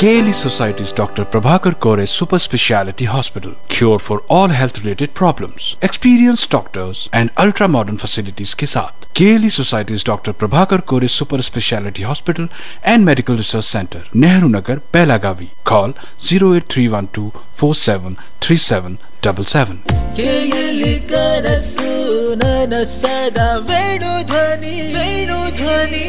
KLE Society's Dr. Prabhakar Kore Super Speciality Hospital. Cure for all health related problems. Experienced doctors and ultra modern facilities के साथ KLE Society's Dr. Prabhakar Kore Super Speciality Hospital and Medical Research Center, Nehru Nagar, Pelagavi. Call 08312 473777. ಕೇಯಲಿ ಕನಸು ನನಸದ ವೇಣು ಧ್ವನಿ ವೇಣು ಧ್ವನಿ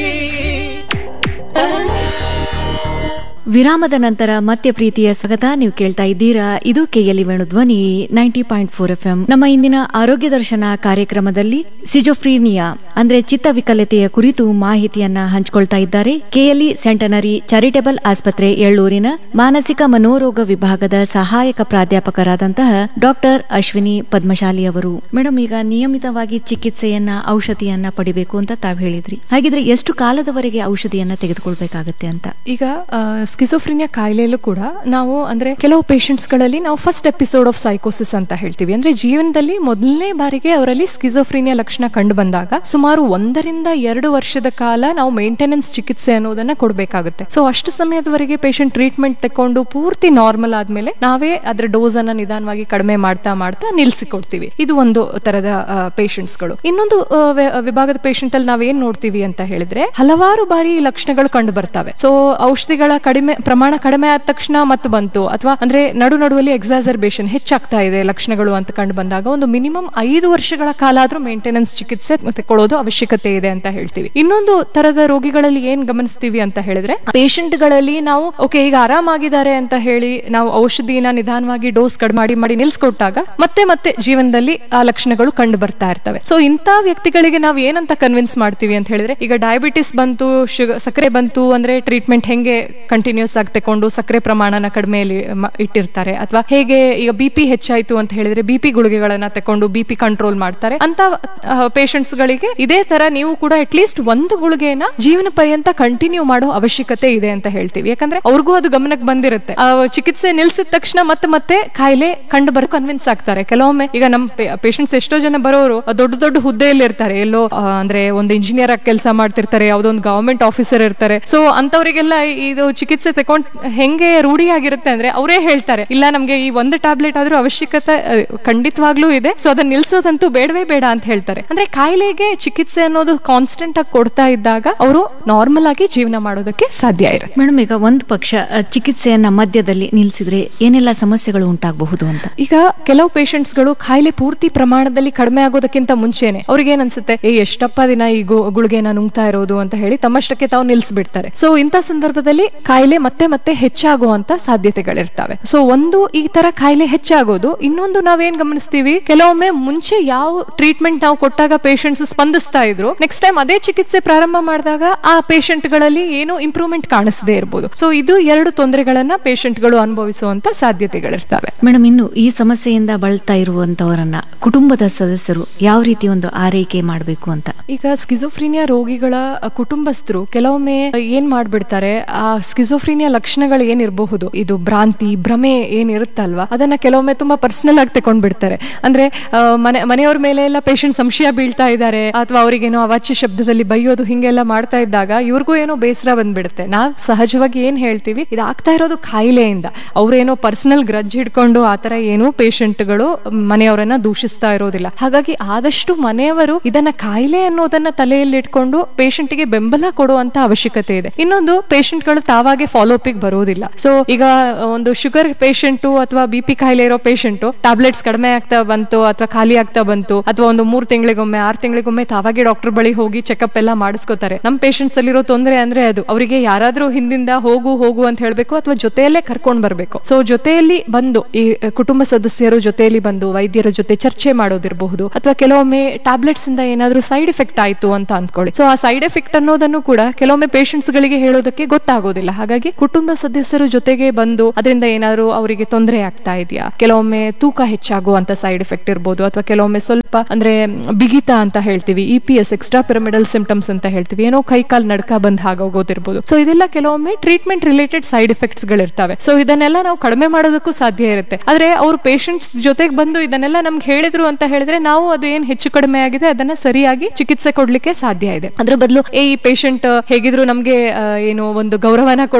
ವಿರಾಮದ ನಂತರ ಮತ್ತೆ ಪ್ರೀತಿಯ ಸ್ವಾಗತ ನೀವು ಕೇಳ್ತಾ ಇದ್ದೀರಾ ಇದು KLE Venu Dhwani ninety point four F M ನಮ್ಮ ಇಂದಿನ ಆರೋಗ್ಯ ದರ್ಶನ ಕಾರ್ಯಕ್ರಮದಲ್ಲಿ ಸಿಜೋಫ್ರೀನಿಯಾ ಅಂದ್ರೆ ಚಿತ್ತವಿಕಲತೆಯ ಕುರಿತು ಮಾಹಿತಿಯನ್ನ ಹಂಚಿಕೊಳ್ತಾ ಇದ್ದಾರೆ ಕೆಎಲ್ಇ ಸೆಂಟನರಿ ಚಾರಿಟೇಬಲ್ ಆಸ್ಪತ್ರೆ ಎಳ್ಳೂರಿನ ಮಾನಸಿಕ ಮನೋರೋಗ ವಿಭಾಗದ ಸಹಾಯಕ ಪ್ರಾಧ್ಯಾಪಕರಾದಂತಹ ಡಾಕ್ಟರ್ ಅಶ್ವಿನಿ ಪದ್ಮಶಾಲಿ ಅವರು ಮೇಡಮ್ ಈಗ ನಿಯಮಿತವಾಗಿ ಚಿಕಿತ್ಸೆಯನ್ನ ಔಷಧಿಯನ್ನ ಪಡಿಬೇಕು ಅಂತ ತಾವ್ ಹೇಳಿದ್ರಿ ಹಾಗಿದ್ರೆ ಎಷ್ಟು ಕಾಲದವರೆಗೆ ಔಷಧಿಯನ್ನ ತೆಗೆದುಕೊಳ್ಬೇಕಾಗತ್ತೆ ಅಂತ ಈಗ ಸ್ಕಿಸೋಫ್ರಿನಿಯಾ ಕಾಯಿಲೆಯಲ್ಲೂ ಕೂಡ ನಾವು ಅಂದ್ರೆ ಕೆಲವು ಪೇಷಂಟ್ಸ್ ಗಳಲ್ಲಿ ನಾವು ಫಸ್ಟ್ ಎಪಿಸೋಡ್ ಆಫ್ ಸೈಕೋಸಿಸ್ ಅಂತ ಹೇಳ್ತೀವಿ ಅಂದ್ರೆ ಜೀವನದಲ್ಲಿ ಮೊದಲನೇ ಬಾರಿಗೆ ಅವರಲ್ಲಿ ಸ್ಕಿಸೋಫ್ರಿನಿಯಾ ಲಕ್ಷಣ ಕಂಡು ಬಂದಾಗ ಸುಮಾರು ಒಂದರಿಂದ ಎರಡು ವರ್ಷದ ಕಾಲ ನಾವು ಮೇಂಟೆನೆನ್ಸ್ ಚಿಕಿತ್ಸೆ ಅನ್ನೋದನ್ನ ಕೊಡಬೇಕಾಗುತ್ತೆ ಸೊ ಅಷ್ಟು ಸಮಯದವರೆಗೆ ಪೇಷಂಟ್ ಟ್ರೀಟ್ಮೆಂಟ್ ತಕೊಂಡು ಪೂರ್ತಿ ನಾರ್ಮಲ್ ಆದ್ಮೇಲೆ ನಾವೇ ಅದ್ರ ಡೋಸ್ ಅನ್ನ ನಿಧಾನವಾಗಿ ಕಡಿಮೆ ಮಾಡ್ತಾ ಮಾಡ್ತಾ ನಿಲ್ಸಿಕೊಡ್ತೀವಿ ಇದು ಒಂದು ತರದ ಪೇಷಂಟ್ಸ್ ಗಳು ಇನ್ನೊಂದು ಆ, ವಿ- ವಿಭಾಗದ ಪೇಷಂಟ್ ಅಲ್ಲಿ ನಾವೇನ್ ನೋಡ್ತೀವಿ ಅಂತ ಹೇಳಿದ್ರೆ ಹಲವಾರು ಬಾರಿ ಈ ಲಕ್ಷಣಗಳು ಕಂಡು ಬರ್ತವೆ ಸೊ ಔಷಧಿಗಳ ಕಡಿಮೆ ಪ್ರಮಾಣ ಕಡಿಮೆ ಆದ ತಕ್ಷಣ ಮತ್ತೆ ಬಂತು ಅಥವಾ ಅಂದ್ರೆ ನಡು ನಡುವಲ್ಲಿ ಎಕ್ಸಾಸರ್ಬೇಷನ್ ಹೆಚ್ಚಾಗ್ತಾ ಇದೆ ಲಕ್ಷಣಗಳು ಅಂತ ಕಂಡು ಬಂದಾಗ ಒಂದು ಮಿನಿಮಮ್ ಐದು ವರ್ಷಗಳ ಕಾಲ ಆದ್ರೂ ಮೇಂಟೆನೆನ್ಸ್ ಚಿಕಿತ್ಸೆ ತಗೊಳ್ಳೋದು ಅವಶ್ಯಕತೆ ಇದೆ ಅಂತ ಹೇಳ್ತೀವಿ ಇನ್ನೊಂದು ತರದ ರೋಗಿಗಳಲ್ಲಿ ಏನ್ ಗಮನಿಸ್ತೀವಿ ಅಂತ ಹೇಳಿದ್ರೆ ಪೇಷಂಟ್ ಗಳಲ್ಲಿ ನಾವು ಓಕೆ ಈಗ ಆರಾಮಾಗಿದ್ದಾರೆ ಅಂತ ಹೇಳಿ ನಾವು ಔಷಧಿನ ನಿಧಾನವಾಗಿ ಡೋಸ್ ಕಡಿಮೆ ಮಾಡಿ ಮಾಡಿ ನಿಲ್ಸ್ಕೊಟ್ಟಾಗ ಮತ್ತೆ ಮತ್ತೆ ಜೀವನದಲ್ಲಿ ಆ ಲಕ್ಷಣಗಳು ಕಂಡು ಬರ್ತಾ ಇರ್ತವೆ ಸೊ ಇಂಥ ವ್ಯಕ್ತಿಗಳಿಗೆ ನಾವು ಏನಂತ ಕನ್ವಿನ್ಸ್ ಮಾಡ್ತೀವಿ ಅಂತ ಹೇಳಿದ್ರೆ ಈಗ ಡಯಾಬಿಟಿಸ್ ಬಂತು ಶುಗರ್ ಸಕ್ಕರೆ ಬಂತು ಅಂದ್ರೆ ಟ್ರೀಟ್ಮೆಂಟ್ ಹೆಂಗೆ ಕಂಟಿನ್ಯೂಸ್ ಆಗಿ ತಕೊಂಡು ಸಕ್ಕರೆ ಪ್ರಮಾಣನ ಕಡಿಮೆ ಇಟ್ಟಿರ್ತಾರೆ ಅಥವಾ ಹೇಗೆ ಈಗ ಬಿ ಪಿ ಹೆಚ್ಚಾಯ್ತು ಅಂತ ಹೇಳಿದ್ರೆ ಬಿ ಪಿ ಗುಳಿಗೆಗಳನ್ನ ತಕೊಂಡು ಬಿ ಪಿ ಕಂಟ್ರೋಲ್ ಮಾಡ್ತಾರೆ ಅಂತ ಪೇಷಂಟ್ಸ್ ಗಳಿಗೆ ಇದೇ ತರ ನೀವು ಕೂಡ ಅಟ್ಲೀಸ್ಟ್ ಒಂದು ಗುಳಿಗೆನ ಜೀವನ ಪರ್ಯಂತ ಕಂಟಿನ್ಯೂ ಮಾಡೋ ಅವಶ್ಯಕತೆ ಇದೆ ಅಂತ ಹೇಳ್ತೀವಿ ಯಾಕಂದ್ರೆ ಅವ್ರಿಗೂ ಅದು ಗಮನಕ್ಕೆ ಬಂದಿರುತ್ತೆ ಆ ಚಿಕಿತ್ಸೆ ನಿಲ್ಸಿದ ತಕ್ಷಣ ಮತ್ತೆ ಮತ್ತೆ ಕಾಯಿಲೆ ಕಂಡು ಬರೋ ಕನ್ವಿನ್ಸ್ ಆಗ್ತಾರೆ ಕೆಲವೊಮ್ಮೆ ಈಗ ನಮ್ಮ ಪೇಷಂಟ್ಸ್ ಎಷ್ಟೋ ಜನ ಬರೋರು ದೊಡ್ಡ ದೊಡ್ಡ ಹುದ್ದೆಯಲ್ಲಿ ಇರ್ತಾರೆ ಎಲ್ಲೋ ಆ, ಅಂದ್ರೆ ಒಂದು ಇಂಜಿನಿಯರ್ ಆಗಿ ಕೆಲಸ ಮಾಡ್ತಿರ್ತಾರೆ ಯಾವುದೋ ಒಂದು ಗವರ್ಮೆಂಟ್ ಆಫೀಸರ್ ಇರ್ತಾರೆ ಸೊ ಅಂತವರಿಗೆಲ್ಲ ಇದು ಚಿಕಿತ್ಸೆ ತಕೊಂಡ್ ಹೆಂಗೆ ರೂಢಿ ಆಗಿರುತ್ತೆ ಅಂದ್ರೆ ಅವರೇ ಹೇಳ್ತಾರೆ ಇಲ್ಲ ನಮ್ಗೆ ಈ ಒಂದು ಟ್ಯಾಬ್ಲೆಟ್ ಆದ್ರೂ ಅವಶ್ಯಕತೆ ಆ, ಖಂಡಿತವಾಗ್ಲೂ ಇದೆ ಸೊ ಅದನ್ನ ನಿಲ್ಸೋದಂತೂ ಬೇಡವೇ ಬೇಡ ಅಂತ ಹೇಳ್ತಾರೆ ಅಂದ್ರೆ ಕಾಯಿಲೆಗೆ ಚಿಕಿತ್ಸೆ ಅನ್ನೋದು ಕಾನ್ಸ್ಟೆಂಟ್ ಆಗಿ ಕೊಡ್ತಾ ಇದ್ದಾಗ ಅವರು ನಾರ್ಮಲ್ ಆಗಿ ಜೀವನ ಮಾಡೋದಕ್ಕೆ ಸಾಧ್ಯ ಇರುತ್ತೆ ಮೇಡಮ್ ಈಗ ಒಂದು ಪಕ್ಷ ಅ, ಚಿಕಿತ್ಸೆಯನ್ನ ಮಧ್ಯದಲ್ಲಿ ನಿಲ್ಲಿಸಿದ್ರೆ ಏನೆಲ್ಲ ಸಮಸ್ಯೆಗಳು ಉಂಟಾಗಬಹುದು ಅಂತ ಈಗ ಕೆಲವು ಪೇಷಂಟ್ಸ್ ಗಳು ಕಾಯಿಲೆ ಪೂರ್ತಿ ಪ್ರಮಾಣದಲ್ಲಿ ಕಡಿಮೆ ಆಗೋದಕ್ಕಿಂತ ಮುಂಚೆನೆ ಅವ್ರಿಗೆ ಏನ್ ಅನ್ಸುತ್ತೆ ಏ ಎಷ್ಟಪ್ಪ ದಿನ ಈ ಗು- ಗುಳಿಗೆನ ನುಂಗ್ತಾ ಇರೋದು ಅಂತ ಹೇಳಿ ತಮ್ಮಷ್ಟಕ್ಕೆ ತಾವು ನಿಲ್ಸ್ಬಿಡ್ತಾರೆ ಸೊ ಇಂಥ ಸಂದರ್ಭದಲ್ಲಿ ಕಾಯಿಲೆ ಮತ್ತೆ ಮತ್ತೆ ಹೆಚ್ಚಾಗುವಂತ ಸಾಧ್ಯತೆಗಳಿರ್ತವೆ ಸೊ ಒಂದು ಈ ತರ ಕಾಯಿಲೆ ಹೆಚ್ಚಾಗೋದು ಇನ್ನೊಂದು ನಾವೇನ್ ಗಮನಿಸ್ತೀವಿ ಕೆಲವೊಮ್ಮೆ ಮುಂಚೆ ಯಾವ ಟ್ರೀಟ್ಮೆಂಟ್ ನಾವು ಕೊಟ್ಟಾಗ ಪೇಷಂಟ್ಸ್ ಸ್ಪಂದಿಸ್ತಾ ಇದ್ರು ನೆಕ್ಸ್ಟ್ ಟೈಮ್ ಅದೇ ಚಿಕಿತ್ಸೆ ಪ್ರಾರಂಭ ಮಾಡಿದಾಗ ಆ ಪೇಷಂಟ್ ಗಳಲ್ಲಿ ಏನು ಇಂಪ್ರೂವ್ಮೆಂಟ್ ಕಾಣಿಸದೇ ಇರಬಹುದು ಸೊ ಇದು ಎರಡು ತೊಂದರೆಗಳನ್ನ ಪೇಷಂಟ್ ಗಳು ಅನುಭವಿಸುವಂತ ಸಾಧ್ಯತೆಗಳಿರ್ತವೆ ಮೇಡಮ್ ಇನ್ನು ಈ ಸಮಸ್ಯೆಯಿಂದ ಬಳಲ್ತಾ ಇರುವಂತವರನ್ನ ಕುಟುಂಬದ ಸದಸ್ಯರು ಯಾವ ರೀತಿ ಒಂದು ಆರೈಕೆ ಮಾಡಬೇಕು ಅಂತ ಈಗ ಸ್ಕಿಜೋಫ್ರೀನಿಯಾ ರೋಗಿಗಳ ಅ, ಕುಟುಂಬಸ್ಥರು ಕೆಲವೊಮ್ಮೆ ಏನ್ ಮಾಡ್ಬಿಡ್ತಾರೆ ಆ ಸ್ಕಿಜೋಫ್ರೀನಿಯಾ ಲಕ್ಷಣಗಳು ಏನಿರಬಹುದು ಇದು ಭ್ರಾಂತಿ ಭ್ರಮೆ ಏನಿರುತ್ತಲ್ವಾ ಅದನ್ನ ಕೆಲವೊಮ್ಮೆ ತುಂಬಾ ಪರ್ಸನಲ್ ಆಗಿ ತಕೊಂಡ್ಬಿಡ್ತಾರೆ ಅಂದ್ರೆ ಆ, ಮನೆ ಮನೆಯವ್ರ ಮೇಲೆ ಎಲ್ಲ ಪೇಷಂಟ್ ಸಂಶಯ ಬೀಳ್ತಾ ಇದ್ದಾರೆ ಅಥವಾ ಅವರಿಗೇನೋ ಅವಾಚ್ಯ ಶಬ್ದದಲ್ಲಿ ಬೈಯೋದು ಹಿಂಗೆಲ್ಲ ಮಾಡ್ತಾ ಇದ್ದಾಗ ಇವ್ರಿಗೂ ಏನೋ ಬೇಸರ ಬಂದ್ಬಿಡುತ್ತೆ ನಾವ್ ಸಹಜವಾಗಿ ಏನ್ ಹೇಳ್ತೀವಿ ಇದು ಆಗ್ತಾ ಇರೋದು ಕಾಯಿಲೆಯಿಂದ ಅವ್ರೇನೋ ಪರ್ಸನಲ್ ಗ್ರಜ್ ಹಿಡ್ಕೊಂಡು ಆತರ ಏನೋ ಪೇಷಂಟ್ಗಳು ಮನೆಯವರನ್ನ ದೂಷಿಸ್ತಾ ಇರೋದಿಲ್ಲ ಹಾಗಾಗಿ ಆದಷ್ಟು ಮನೆಯವರು ಇದನ್ನ ಕಾಯಿಲೆ ಅನ್ನೋದನ್ನ ತಲೆಯಲ್ಲಿ ಇಟ್ಕೊಂಡು ಪೇಷಂಟ್ಗೆ ಬೆಂಬಲ ಕೊಡುವಂತ ಅವಶ್ಯಕತೆ ಇದೆ ಇನ್ನೊಂದು ಪೇಷಂಟ್ಗಳು ತಾವಾಗೆ ಫಾಲೋ ಅಪ್ ಬರೋದಿಲ್ಲ ಸೊ ಈಗ ಒಂದು ಶುಗರ್ ಪೇಷಂಟು ಅಥವಾ ಬಿ ಪಿ ಕಾಯಿಲೆ ಇರೋ ಪೇಷಂಟು ಟ್ಯಾಬ್ಲೆಟ್ಸ್ ಕಡಿಮೆ ಆಗ್ತಾ ಬಂತು ಅಥವಾ ಖಾಲಿ ಆಗ್ತಾ ಬಂತು ಅಥವಾ ಒಂದು ಮೂರ್ ತಿಂಗಳಿಗೊಮ್ಮೆ ಆರ್ ತಿಂಗಳಿಗೊಮ್ಮೆ ತಾವಾಗೆ ಡಾಕ್ಟರ್ ಬಳಿ ಹೋಗಿ ಚೆಕಪ್ ಎಲ್ಲ ಮಾಡಿಸ್ಕೋತಾರೆ ನಮ್ ಪೇಷಂಟ್ಸ್ ಅಲ್ಲಿರೋ ತೊಂದರೆ ಅಂದ್ರೆ ಅದು ಅವರಿಗೆ ಯಾರಾದ್ರೂ ಹಿಂದಿಂದ ಹೋಗು ಹೋಗು ಅಂತ ಹೇಳ್ಬೇಕು ಅಥವಾ ಜೊತೆಯಲ್ಲೇ ಕರ್ಕೊಂಡ್ ಬರ್ಬೇಕು ಸೊ ಜೊತೆಯಲ್ಲಿ ಬಂದು ಈ ಅಹ್, ಕುಟುಂಬ ಸದಸ್ಯರು ಜೊತೆಯಲ್ಲಿ ಬಂದು ವೈದ್ಯರ ಜೊತೆ ಚರ್ಚೆ ಮಾಡೋದಿರಬಹುದು ಅಥವಾ ಕೆಲವೊಮ್ಮೆ ಟ್ಯಾಬ್ಲೆಟ್ಸ್ ಇಂದ ಏನಾದ್ರೂ ಸೈಡ್ ಎಫೆಕ್ಟ್ ಆಯ್ತು ಅಂತ ಅನ್ಕೊಳ್ಳಿ ಸೊ ಆ ಸೈಡ್ ಎಫೆಕ್ಟ್ ಅನ್ನೋದನ್ನು ಕೂಡ ಕೆಲವೊಮ್ಮೆ ಪೇಷಂಟ್ಸ್ ಗಳಿಗೆ ಹೇಳೋದಕ್ಕೆ ಗೊತ್ತಾಗೋದಿಲ್ಲ ಹಾಗಾಗಿ ಕುಟುಂಬ ಸದಸ್ಯರು ಜೊತೆಗೆ ಬಂದು ಅದರಿಂದ ಏನಾದ್ರು ಅವರಿಗೆ ತೊಂದರೆ ಆಗ್ತಾ ಇದೆಯಾ ಕೆಲವೊಮ್ಮೆ ತೂಕ ಹೆಚ್ಚಾಗುವಂತ ಸೈಡ್ ಎಫೆಕ್ಟ್ ಇರ್ಬೋದು ಅಥವಾ ಕೆಲವೊಮ್ಮೆ ಸ್ವಲ್ಪ ಅಂದ್ರೆ ಮ್, ಬಿಗಿತ ಅಂತ ಹೇಳ್ತೀವಿ E P S extra pyramidal symptoms ಅಂತ ಹೇಳ್ತೀವಿ ಏನೋ ಕೈ ಕಾಲ್ ನಡ್ಕ ಬಂದ್ ಹಾಗೋಗೋದಿರ್ಬೋದು ಸೊ ಇದೆಲ್ಲ ಕೆಲವೊಮ್ಮೆ ಟ್ರೀಟ್ಮೆಂಟ್ ರಿಲೇಟೆಡ್ ಸೈಡ್ ಎಫೆಕ್ಟ್ಸ್ ಗಳಿರ್ತವೆ ಸೊ ಇದನ್ನೆಲ್ಲ ನಾವು ಕಡಿಮೆ ಮಾಡೋದಕ್ಕೂ ಸಾಧ್ಯ ಇರುತ್ತೆ ಆದ್ರೆ ಅವ್ರು ಪೇಷಂಟ್ಸ್ ಜೊತೆಗೆ ಬಂದು ಇದನ್ನೆಲ್ಲ ನಮ್ಗೆ ಹೇಳಿದ್ರು ಅಂತ ಹೇಳಿದ್ರೆ ನಾವು ಅದು ಏನ್ ಹೆಚ್ಚು ಕಡಿಮೆ ಆಗಿದೆ ಅದನ್ನ ಸರಿಯಾಗಿ ಚಿಕಿತ್ಸೆ ಕೊಡ್ಲಿಕ್ಕೆ ಸಾಧ್ಯ ಇದೆ ಅದ್ರ ಬದಲು ಏ ಈ ಪೇಷಂಟ್ ಹೇಗಿದ್ರು ನಮ್ಗೆ ಆ, ಏನು ಒಂದು ಗೌರವನ ಕೊಡೋ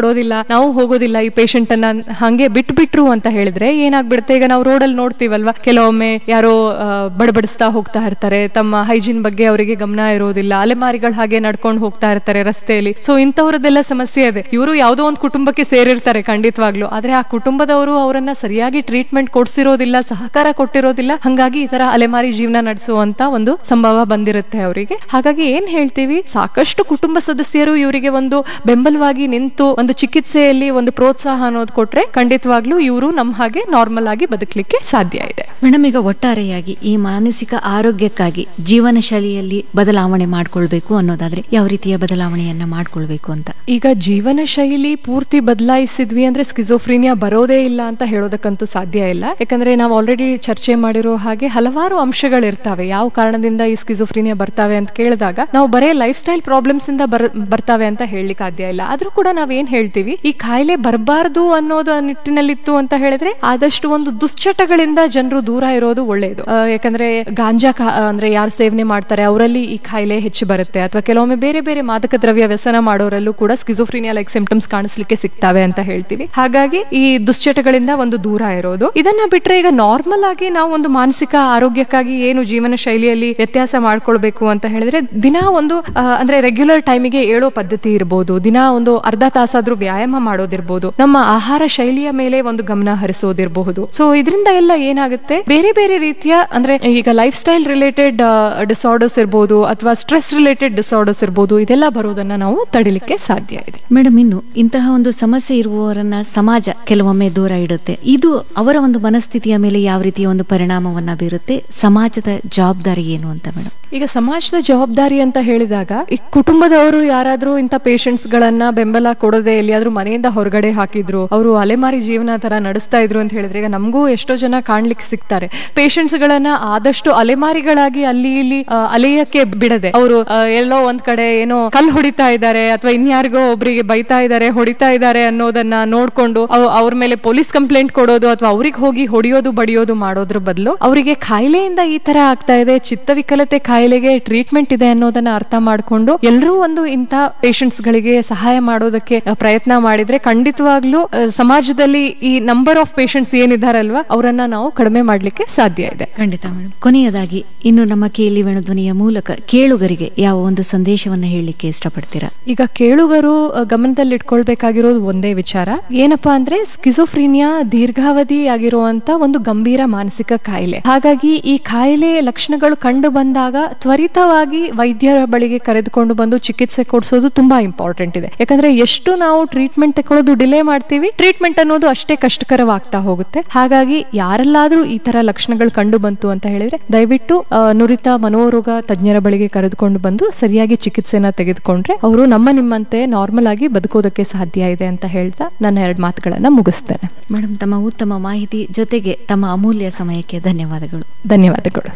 ಕೊಡೋದಿಲ್ಲ ನಾವು ಹೋಗೋದಿಲ್ಲ ಈ ಪೇಷಂಟ್ ಅನ್ನ ಹಂಗೆ ಬಿಟ್ಬಿಟ್ರು ಅಂತ ಹೇಳಿದ್ರೆ ಏನಾಗ್ಬಿಡುತ್ತೆ ಈಗ ನಾವು ರೋಡಲ್ಲಿ ನೋಡ್ತೀವಲ್ವಾ ಕೆಲವೊಮ್ಮೆ ಯಾರೋ ಆ, ಬಡಬಡಿಸ್ತಾ ಹೋಗ್ತಾ ಇರ್ತಾರೆ ತಮ್ಮ ಹೈಜೀನ್ ಬಗ್ಗೆ ಅವರಿಗೆ ಗಮನ ಇರೋದಿಲ್ಲ ಅಲೆಮಾರಿಗಳು ಹಾಗೆ ನಡ್ಕೊಂಡು ಹೋಗ್ತಾ ಇರ್ತಾರೆ ರಸ್ತೆಯಲ್ಲಿ ಸೊ ಇಂಥವ್ರದ್ದೆಲ್ಲ ಸಮಸ್ಯೆ ಇದೆ ಇವರು ಯಾವುದೋ ಒಂದು ಕುಟುಂಬಕ್ಕೆ ಸೇರಿರ್ತಾರೆ ಖಂಡಿತವಾಗ್ಲು ಆದ್ರೆ ಆ ಕುಟುಂಬದವರು ಅವರನ್ನ ಸರಿಯಾಗಿ ಟ್ರೀಟ್ಮೆಂಟ್ ಕೊಡ್ಸಿರೋದಿಲ್ಲ ಸಹಕಾರ ಕೊಟ್ಟಿರೋದಿಲ್ಲ ಹಂಗಾಗಿ ಈ ತರ ಅಲೆಮಾರಿ ಜೀವನ ನಡೆಸುವಂತ ಒಂದು ಸಂಭವ ಬಂದಿರುತ್ತೆ ಅವರಿಗೆ ಹಾಗಾಗಿ ಏನ್ ಹೇಳ್ತೀವಿ ಸಾಕಷ್ಟು ಕುಟುಂಬ ಸದಸ್ಯರು ಇವರಿಗೆ ಒಂದು ಬೆಂಬಲವಾಗಿ ನಿಂತು ಒಂದು ಚಿಕಿತ್ಸೆಯಲ್ಲಿ ಒಂದು ಪ್ರೋತ್ಸಾಹ ಅನ್ನೋದು ಕೊಟ್ರೆ ಖಂಡಿತವಾಗ್ಲೂ ಇವರು ನಮ್ಮ ಹಾಗೆ ನಾರ್ಮಲ್ ಆಗಿ ಬದುಕಲಿಕ್ಕೆ ಸಾಧ್ಯ ಇದೆ ಮೇಡಮ್ ಈಗ ಒಟ್ಟಾರೆಯಾಗಿ ಈ ಮಾನಸಿಕ ಆರೋಗ್ಯಕ್ಕಾಗಿ ಜೀವನ ಶೈಲಿಯಲ್ಲಿ ಬದಲಾವಣೆ ಮಾಡ್ಕೊಳ್ಬೇಕು ಅನ್ನೋದಾದ್ರೆ ಯಾವ ರೀತಿಯ ಬದಲಾವಣೆಯನ್ನ ಮಾಡ್ಕೊಳ್ಬೇಕು ಅಂತ ಈಗ ಜೀವನ ಶೈಲಿ ಪೂರ್ತಿ ಬದಲಾಯಿಸಿದ್ವಿ ಅಂದ್ರೆ ಸ್ಕಿಜೋಫ್ರೀನಿಯಾ ಬರೋದೇ ಇಲ್ಲ ಅಂತ ಹೇಳೋದಕ್ಕಂತೂ ಸಾಧ್ಯ ಇಲ್ಲ ಯಾಕಂದ್ರೆ ನಾವು ಆಲ್ರೆಡಿ ಚರ್ಚೆ ಮಾಡಿರೋ ಹಾಗೆ ಹಲವಾರು ಅಂಶಗಳಿರ್ತಾವೆ ಯಾವ ಕಾರಣದಿಂದ ಈ ಸ್ಕಿಜೋಫ್ರೀನಿಯಾ ಬರ್ತಾವೆ ಅಂತ ಕೇಳಿದಾಗ ನಾವು ಬರೇ ಲೈಫ್ ಸ್ಟೈಲ್ ಪ್ರಾಬ್ಲಮ್ಸ್ ಇಂದ ಬರ್ ಬರ್ತಾವೆ ಅಂತ ಹೇಳಲಿಕ್ಕೆ ಸಾಧ್ಯ ಇಲ್ಲ ಆದ್ರೂ ಕೂಡ ನಾವ್ ಏನ್ ಹೇಳ್ತೀವಿ ಈ ಕಾಯಿಲೆ ಬರಬಾರ್ದು ಅನ್ನೋದು ನಿಟ್ಟಿನಲ್ಲಿತ್ತು ಅಂತ ಹೇಳಿದ್ರೆ ಆದಷ್ಟು ಒಂದು ದುಶ್ಚಟಗಳಿಂದ ಜನರು ದೂರ ಇರೋದು ಒಳ್ಳೆಯದು ಆ, ಯಾಕಂದ್ರೆ ಗಾಂಜಾ ಕಾ- ಅಂದ್ರೆ ಯಾರು ಸೇವನೆ ಮಾಡ್ತಾರೆ ಅವರಲ್ಲಿ ಈ ಕಾಯಿಲೆ ಹೆಚ್ಚು ಬರುತ್ತೆ ಅಥವಾ ಕೆಲವೊಮ್ಮೆ ಬೇರೆ ಬೇರೆ ಮಾದಕ ದ್ರವ್ಯ ವ್ಯಸನ ಮಾಡೋರಲ್ಲೂ ಕೂಡ ಸ್ಕಿಜೋಫ್ರೀನಿಯಾ ಲೈಕ್ ಸಿಂಪ್ಟಮ್ಸ್ ಕಾಣಿಸ್ಲಿಕ್ಕೆ ಸಿಗ್ತಾವೆ ಅಂತ ಹೇಳ್ತೀವಿ ಹಾಗಾಗಿ ಈ ದುಶ್ಚಟಗಳಿಂದ ಒಂದು ದೂರ ಇರೋದು ಇದನ್ನ ಬಿಟ್ರೆ ಈಗ ನಾರ್ಮಲ್ ಆಗಿ ನಾವು ಒಂದು ಮಾನಸಿಕ ಆರೋಗ್ಯಕ್ಕಾಗಿ ಏನು ಜೀವನ ಶೈಲಿಯಲ್ಲಿ ವ್ಯತ್ಯಾಸ ಮಾಡ್ಕೊಳ್ಬೇಕು ಅಂತ ಹೇಳಿದ್ರೆ ದಿನ ಒಂದು ಆ, ಅಂದ್ರೆ ರೆಗ್ಯುಲರ್ ಟೈಮಿಗೆ ಏಳೋ ಪದ್ಧತಿ ಇರ್ಬೋದು ದಿನ ಒಂದು ಅರ್ಧ ತಾಸಾದ್ರೂ ವ್ಯಾಯಾಮ ಮಾಡೋದಿರ್ಬೋದು ನಮ್ಮ ಆಹಾರ ಶೈಲಿಯ ಮೇಲೆ ಒಂದು ಗಮನ ಹರಿಸೋದಿರಬಹುದು ಸೊ ಇದರಿಂದ ಎಲ್ಲ ಏನಾಗುತ್ತೆ ಬೇರೆ ಬೇರೆ ರೀತಿಯ ಅಂದ್ರೆ ಈಗ ಲೈಫ್ ಸ್ಟೈಲ್ ರಿಲೇಟೆಡ್ ಡಿಸಾರ್ಡರ್ಸ್ ಇರ್ಬೋದು ಅಥವಾ ಸ್ಟ್ರೆಸ್ ರಿಲೇಟೆಡ್ ಡಿಸಾರ್ಡರ್ಸ್ ಇರ್ಬೋದು ಇದೆಲ್ಲ ಬರೋದನ್ನ ನಾವು ತಡಿಲಿಕ್ಕೆ ಸಾಧ್ಯ ಇದೆ ಮೇಡಮ್ ಇನ್ನು ಇಂತಹ ಒಂದು ಸಮಸ್ಯೆ ಇರುವವರನ್ನ ಸಮಾಜ ಕೆಲವೊಮ್ಮೆ ದೂರ ಇಡುತ್ತೆ ಇದು ಅವರ ಒಂದು ಮನಸ್ಥಿತಿಯ ಮೇಲೆ ಯಾವ ರೀತಿಯ ಒಂದು ಪರಿಣಾಮವನ್ನ ಬೀರುತ್ತೆ ಸಮಾಜದ ಜವಾಬ್ದಾರಿ ಏನು ಅಂತ ಮೇಡಮ್ ಈಗ ಸಮಾಜದ ಜವಾಬ್ದಾರಿ ಅಂತ ಹೇಳಿದಾಗ ಈ ಕುಟುಂಬದವರು ಯಾರಾದ್ರೂ ಇಂಥ ಪೇಷಂಟ್ಸ್ ಗಳನ್ನ ಬೆಂಬಲ ಕೊಡದೆ ಎಲ್ಲಿಯಾದ್ರೂ ಮನೆಯಿಂದ ಹೊರಗಡೆ ಹಾಕಿದ್ರು ಅವರು ಅಲೆಮಾರಿ ಜೀವನ ತರ ನಡೆಸ್ತಾ ಇದ್ರು ಅಂತ ಹೇಳಿದ್ರೆ ಈಗ ನಮಗೂ ಎಷ್ಟೋ ಜನ ಕಾಣ್ಲಿಕ್ಕೆ ಸಿಗ್ತಾರೆ ಪೇಷಂಟ್ಸ್ ಗಳನ್ನ ಆದಷ್ಟು ಅಲೆಮಾರಿಗಳಾಗಿ ಅಲ್ಲಿ ಇಲ್ಲಿ ಆ, ಅಲೆಯಕ್ಕೆ ಬಿಡದೆ ಅವರು ಎಲ್ಲೋ ಒಂದ್ ಕಡೆ ಏನೋ ಕಲ್ ಹೊಡಿತಾ ಇದ್ದಾರೆ ಅಥವಾ ಇನ್ಯಾರಿಗೋ ಒಬ್ರಿಗೆ ಬೈತಾ ಇದ್ದಾರೆ ಹೊಡಿತಾ ಇದ್ದಾರೆ ಅನ್ನೋದನ್ನ ನೋಡ್ಕೊಂಡು ಅವ್- ಅವ್ರ ಮೇಲೆ ಪೊಲೀಸ್ ಕಂಪ್ಲೇಂಟ್ ಕೊಡೋದು ಅಥವಾ ಅವ್ರಿಗೆ ಹೋಗಿ ಹೊಡಿಯೋದು ಬಡಿಯೋದು ಮಾಡೋದ್ರ ಬದಲು ಅವರಿಗೆ ಕಾಯಿಲೆಯಿಂದ ಈ ತರ ಆಗ್ತಾ ಇದೆ ಚಿತ್ತವಿಕಲತೆ ಕಾಯಿಲೆಗೆ ಟ್ರೀಟ್ಮೆಂಟ್ ಇದೆ ಅನ್ನೋದನ್ನ ಅರ್ಥ ಮಾಡ್ಕೊಂಡು ಎಲ್ಲರೂ ಒಂದು ಇಂಥ ಪೇಷಂಟ್ಸ್ ಗಳಿಗೆ ಸಹಾಯ ಮಾಡೋದಕ್ಕೆ ಅಹ್, ಪ್ರಯತ್ನ ಮಾಡಿದ್ರೆ ಖಂಡಿತವಾಗ್ಲೂ ಅಹ್, ಸಮಾಜದಲ್ಲಿ ಈ ನಂಬರ್ ಆಫ್ ಪೇಷಂಟ್ಸ್ ಏನಿದಾರಲ್ವಾ ಅವರನ್ನ ನಾವು ಕಡಿಮೆ ಮಾಡ್ಲಿಕ್ಕೆ ಸಾಧ್ಯ ಇದೆ ಖಂಡಿತ ಮೇಡಮ್ ಕೊನೆಯದಾಗಿ ಇನ್ನು ನಮ್ಮ ಕೇಳಿ ವೇಣುಧ್ವನಿಯ ಮೂಲಕ ಕೇಳುಗರಿಗೆ ಯಾವ ಒಂದು ಸಂದೇಶವನ್ನ ಹೇಳಲಿಕ್ಕೆ ಇಷ್ಟಪಡ್ತೀರಾ ಈಗ ಕೇಳುಗರು ಅಹ್, ಗಮನದಲ್ಲಿ ಇಟ್ಕೊಳ್ಬೇಕಾಗಿರೋದು ಒಂದೇ ವಿಚಾರ ಏನಪ್ಪಾ ಅಂದ್ರೆ ಸ್ಕಿಜೋಫ್ರೀನಿಯಾ ದೀರ್ಘಾವಧಿ ಆಗಿರುವಂತ ಒಂದು ಗಂಭೀರ ಮಾನಸಿಕ ಕಾಯಿಲೆ ಹಾಗಾಗಿ ಈ ಕಾಯಿಲೆ ಲಕ್ಷಣಗಳು ಕಂಡು ಬಂದಾಗ ತ್ವರಿತವಾಗಿ ವೈದ್ಯರ ಬಳಿಗೆ ಕರೆದುಕೊಂಡು ಬಂದು ಚಿಕಿತ್ಸೆ ಕೊಡಿಸೋದು ತುಂಬಾ ಇಂಪಾರ್ಟೆಂಟ್ ಇದೆ ಯಾಕಂದ್ರೆ ಎಷ್ಟು ನಾವು ಟ್ರೀಟ್ಮೆಂಟ್ ತಗೊಳ್ಳೋದು ಡಿಲೇ ಮಾಡ್ತೀವಿ ಟ್ರೀಟ್ಮೆಂಟ್ ಅನ್ನೋದು ಅಷ್ಟೇ ಕಷ್ಟಕರವಾಗ್ತಾ ಹೋಗುತ್ತೆ ಹಾಗಾಗಿ ಯಾರೆಲ್ಲಾದ್ರೂ ಈ ತರ ಲಕ್ಷಣಗಳು ಕಂಡು ಬಂತು ಅಂತ ಹೇಳಿದ್ರೆ ದಯವಿಟ್ಟು ಆ, ನುರಿತ ಮನೋರೋಗ ತಜ್ಞರ ಬಳಿಗೆ ಕರೆದುಕೊಂಡು ಬಂದು ಸರಿಯಾಗಿ ಚಿಕಿತ್ಸೆನ ತೆಗೆದುಕೊಂಡ್ರೆ ಅವರು ನಮ್ಮ ನಿಮ್ಮಂತೆ ನಾರ್ಮಲ್ ಆಗಿ ಬದುಕೋದಕ್ಕೆ ಸಾಧ್ಯ ಇದೆ ಅಂತ ಹೇಳ್ತಾ ನನ್ನ ಎರಡು ಮಾತುಗಳನ್ನ ಮುಗಿಸ್ತೇನೆ ಮೇಡಮ್ ತಮ್ಮ ಉತ್ತಮ ಮಾಹಿತಿ ಜೊತೆಗೆ ತಮ್ಮ ಅಮೂಲ್ಯ ಸಮಯಕ್ಕೆ ಧನ್ಯವಾದಗಳು ಧನ್ಯವಾದಗಳು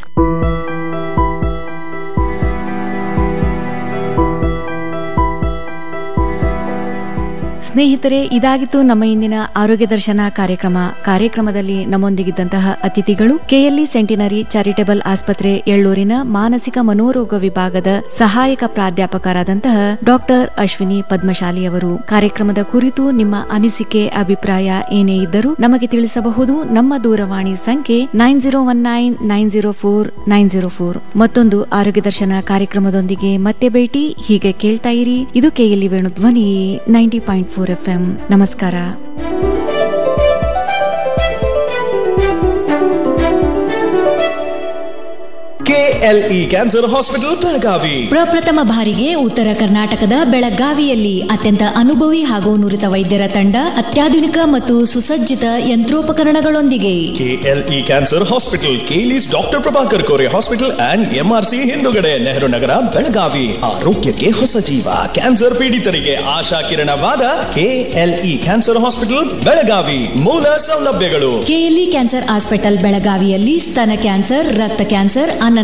ಸ್ನೇಹಿತರೆ ಇದಾಗಿತ್ತು ನಮ್ಮ ಇಂದಿನ ಆರೋಗ್ಯ ದರ್ಶನ ಕಾರ್ಯಕ್ರಮ ಕಾರ್ಯಕ್ರಮದಲ್ಲಿ ನಮ್ಮೊಂದಿಗಿದ್ದಂತಹ ಅತಿಥಿಗಳು ಕೆಎಲ್ಇ ಸೆಂಟಿನರಿ ಚಾರಿಟಬಲ್ ಆಸ್ಪತ್ರೆ ಎಳ್ಳೂರಿನ ಮಾನಸಿಕ ಮನೋರೋಗ ವಿಭಾಗದ ಸಹಾಯಕ ಪ್ರಾಧ್ಯಾಪಕರಾದಂತಹ ಡಾಕ್ಟರ್ ಅಶ್ವಿನಿ ಪದ್ಮಶಾಲಿ ಅವರು ಕಾರ್ಯಕ್ರಮದ ಕುರಿತು ನಿಮ್ಮ ಅನಿಸಿಕೆ ಅಭಿಪ್ರಾಯ ಏನೇ ಇದ್ದರೂ ನಮಗೆ ತಿಳಿಸಬಹುದು ನಮ್ಮ ದೂರವಾಣಿ ಸಂಖ್ಯೆ nine zero one nine nine zero four nine zero four ಮತ್ತೊಂದು ಆರೋಗ್ಯ ದರ್ಶನ ಕಾರ್ಯಕ್ರಮದೊಂದಿಗೆ ಮತ್ತೆ ಭೇಟಿ ಹೀಗೆ ಕೇಳ್ತಾ ಇರಿ ಇದು KLE Venu Dhwani ninety point four F M ನಮಸ್ಕಾರ ಕೆಎಲ್ಇ ಕ್ಯಾನ್ಸರ್ ಹಾಸ್ಪಿಟಲ್ ಬೆಳಗಾವಿ ಪ್ರಪ್ರಥಮ ಬಾರಿಗೆ ಉತ್ತರ ಕರ್ನಾಟಕದ ಬೆಳಗಾವಿಯಲ್ಲಿ ಅತ್ಯಂತ ಅನುಭವಿ ಹಾಗೂ ನುರಿತ ವೈದ್ಯರ ತಂಡ ಅತ್ಯಾಧುನಿಕ ಮತ್ತು ಸುಸಜ್ಜಿತ ಯಂತ್ರೋಪಕರಣಗಳೊಂದಿಗೆ ಕೆಎಲ್ಇ ಕ್ಯಾನ್ಸರ್ ಹಾಸ್ಪಿಟಲ್ ಕೇಲಿಸ್ doctor Prabhakar Kore hospital and MRC ಹಿಂದುಗಡೆ ನೆಹರು ನಗರ ಬೆಳಗಾವಿ ಆರೋಗ್ಯಕ್ಕೆ ಹೊಸ ಜೀವ ಕ್ಯಾನ್ಸರ್ ಪೀಡಿತರಿಗೆ ಆಶಾ ಕಿರಣವಾದ ಕೆಎಲ್ಇ ಕ್ಯಾನ್ಸರ್ ಹಾಸ್ಪಿಟಲ್ ಬೆಳಗಾವಿ ಮೂಲ ಸೌಲಭ್ಯಗಳು ಕೆಎಲ್ಇ ಕ್ಯಾನ್ಸರ್ ಹಾಸ್ಪಿಟಲ್ ಬೆಳಗಾವಿಯಲ್ಲಿ ಸ್ತನ ಕ್ಯಾನ್ಸರ್ ರಕ್ತ ಕ್ಯಾನ್ಸರ್ ಅನ್ನ